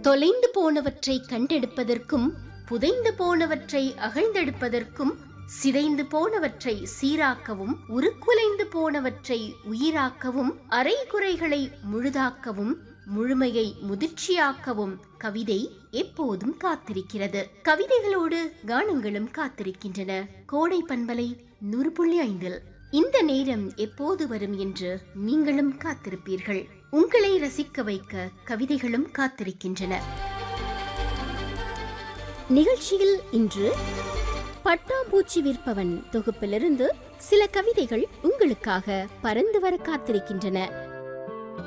தொலைந்து போனவற்றை கண்டெடுப்பதற்கும் புதைந்து போனவற்றை அகழ்ந்தெடுப்பதற்கும் சிதைந்து போனவற்றை சீராக்கவும் உருக்குலைந்து போனவற்றை உயிராக்கவும் அரைகுறைகளை முழுதாக்கவும் முழுமையை முதிர்ச்சியாக்கவும் கவிதை எப்போதும் காத்திருக்கிறது கவிதைகளோடு கானங்களும் காத்திருக்கின்றன கோடை பண்பலை நூறு புள்ளி ஐந்தில் இந்த நேரம் எப்போது வரும் என்று நீங்களும் காத்திருப்பீர்கள் உங்களை ரசிக்க வைக்க கவிதைகளும் காத்திருக்கின்றன நிகழ்ச்சியில் இன்று பட்டாம்பூச்சி விற்பவன் தொகுப்பிலிருந்து சில கவிதைகள் உங்களுக்காக பறந்து வர காத்திருக்கின்றன